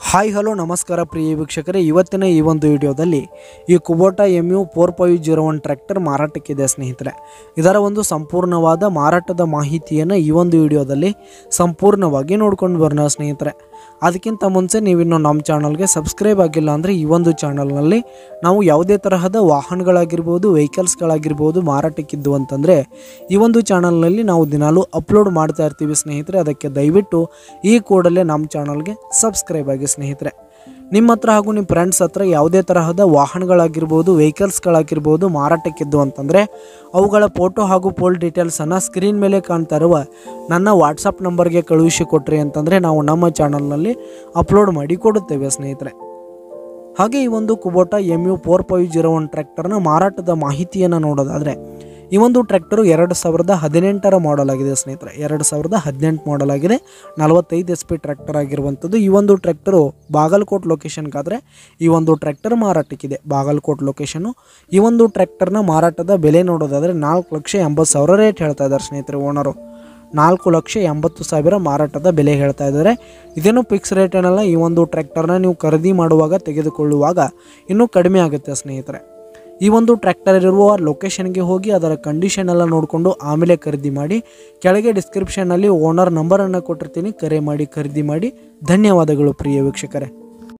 hi hello ನಮಸ್ಕಾರ ಪ್ರಿಯ ವೀಕ್ಷಕರೇ ಇವತ್ತಿನ ಈ ಒಂದು ವಿಡಿಯೋದಲ್ಲಿ ಈ Kubota M U four five zero one tractor ಮಾರಾಟಕ್ಕಿದೆ ಸ್ನೇಹಿತರೆ ಇದರ ಒಂದು ಸಂಪೂರ್ಣವಾದ ಮಾರಾಟದ ಮಾಹಿತಿಯನ್ನು ಈ ಒಂದು ವಿಡಿಯೋದಲ್ಲಿ ಸಂಪೂರ್ಣವಾಗಿ ನೋಡ್ಕೊಂಡು ಬರೋಣ ಸ್ನೇಹಿತರೆ ಅದಕ್ಕಿಂತ ಮುಂಚೆ ನೀವಿನ್ನು ನಮ್ಮ ಚಾನಲ್ಗೆ ಸಬ್ಸ್ಕ್ರೈಬ್ ಆಗಿಲ್ಲ ಅಂದರೆ ಈ ಒಂದು ಚಾನಲ್ನಲ್ಲಿ ನಾವು ಯಾವುದೇ ತರಹದ ವಾಹನಗಳಾಗಿರ್ಬೋದು ವೆಹಿಕಲ್ಸ್ಗಳಾಗಿರ್ಬೋದು ಮಾರಾಟಕ್ಕಿದ್ದು ಅಂತಂದರೆ ಈ ಒಂದು ಚಾನಲ್ನಲ್ಲಿ ನಾವು ದಿನಾಲೂ ಅಪ್ಲೋಡ್ ಮಾಡ್ತಾ ಇರ್ತೀವಿ ಸ್ನೇಹಿತರೆ ಅದಕ್ಕೆ ದಯವಿಟ್ಟು ಈ ಕೂಡಲೇ ನಮ್ಮ ಚಾನಲ್ಗೆ ಸಬ್ಸ್ಕ್ರೈಬ್ ಆಗಿ ಸ್ನೇಹಿತರೆ ನಿಮ್ಮ ಹತ್ರ ಹಾಗೂ ನಿಮ್ಮ ಫ್ರೆಂಡ್ಸ್ ಹತ್ರ ಯಾವುದೇ ತರಹದ ವಾಹನಗಳಾಗಿರ್ಬೋದು ವೆಹಿಕಲ್ಸ್ಗಳಾಗಿರ್ಬೋದು ಮಾರಾಟಕ್ಕಿದ್ದು ಅಂತಂದರೆ ಅವುಗಳ ಫೋಟೋ ಹಾಗೂ ಪೋಲ್ ಡೀಟೇಲ್ಸನ್ನು ಸ್ಕ್ರೀನ್ ಮೇಲೆ ಕಾಣ್ತಾ ಇರುವ ನನ್ನ ವಾಟ್ಸಪ್ ನಂಬರ್ಗೆ ಕಳುಹಿಸಿ ಕೊಟ್ರಿ ಅಂತಂದರೆ ನಾವು ನಮ್ಮ ಚಾನಲ್ನಲ್ಲಿ ಅಪ್ಲೋಡ್ ಮಾಡಿ ಕೊಡುತ್ತೇವೆ ಸ್ನೇಹಿತರೆ ಹಾಗೆ ಈ ಒಂದು Kubota M U four five zero one ಟ್ರ್ಯಾಕ್ಟರ್ನ ಮಾರಾಟದ ಮಾಹಿತಿಯನ್ನು ನೋಡೋದಾದರೆ ಈ ಒಂದು ಟ್ರ್ಯಾಕ್ಟರು ಎರಡು ಸಾವಿರದ ಹದಿನೆಂಟರ ಮಾಡೆಲ್ ಆಗಿದೆ ಸ್ನೇಹಿತರೆ ಎರಡು ಸಾವಿರದ ಹದಿನೆಂಟು ಮಾಡೆಲ್ ಆಗಿದೆ ನಲವತ್ತೈದು ಎಸ್ ಪಿ ಟ್ರ್ಯಾಕ್ಟರ್ ಆಗಿರುವಂಥದ್ದು ಈ ಒಂದು ಟ್ರ್ಯಾಕ್ಟರು ಬಾಗಲಕೋಟ್ ಲೊಕೇಶನ್ಗಾದರೆ ಈ ಒಂದು ಟ್ರ್ಯಾಕ್ಟರ್ ಮಾರಾಟಕ್ಕಿದೆ ಬಾಗಲಕೋಟ್ ಲೊಕೇಶನ್ನು ಈ ಒಂದು ಟ್ರ್ಯಾಕ್ಟರ್ನ ಮಾರಾಟದ ಬೆಲೆ ನೋಡೋದಾದರೆ ನಾಲ್ಕು ಲಕ್ಷ ಎಂಬತ್ತು ಸಾವಿರ ರೇಟ್ ಹೇಳ್ತಾ ಇದ್ದಾರೆ ಸ್ನೇಹಿತರೆ ಓನರು ನಾಲ್ಕು ಲಕ್ಷ ಎಂಬತ್ತು ಸಾವಿರ ಮಾರಾಟದ ಬೆಲೆ ಹೇಳ್ತಾ ಇದ್ದಾರೆ ಇದೇನು ಫಿಕ್ಸ್ ರೇಟ್ ಏನಲ್ಲ ಈ ಒಂದು ಟ್ರ್ಯಾಕ್ಟರ್ನ ನೀವು ಖರೀದಿ ಮಾಡುವಾಗ ತೆಗೆದುಕೊಳ್ಳುವಾಗ ಇನ್ನೂ ಕಡಿಮೆ ಆಗುತ್ತೆ ಸ್ನೇಹಿತರೆ ಈ ಒಂದು ಟ್ರ್ಯಾಕ್ಟರ್ ಇರುವ ಲೊಕೇಶನ್ಗೆ ಹೋಗಿ ಅದರ ಕಂಡೀಷನ್ ಎಲ್ಲ ನೋಡಿಕೊಂಡು ಆಮೇಲೆ ಖರೀದಿ ಮಾಡಿ ಕೆಳಗೆ ಡಿಸ್ಕ್ರಿಪ್ಷನ್ನಲ್ಲಿ ಓನರ್ ನಂಬರನ್ನು ಕೊಟ್ಟಿರ್ತೀನಿ ಕರೆ ಮಾಡಿ ಖರೀದಿ ಮಾಡಿ ಧನ್ಯವಾದಗಳು ಪ್ರಿಯ ವೀಕ್ಷಕರೇ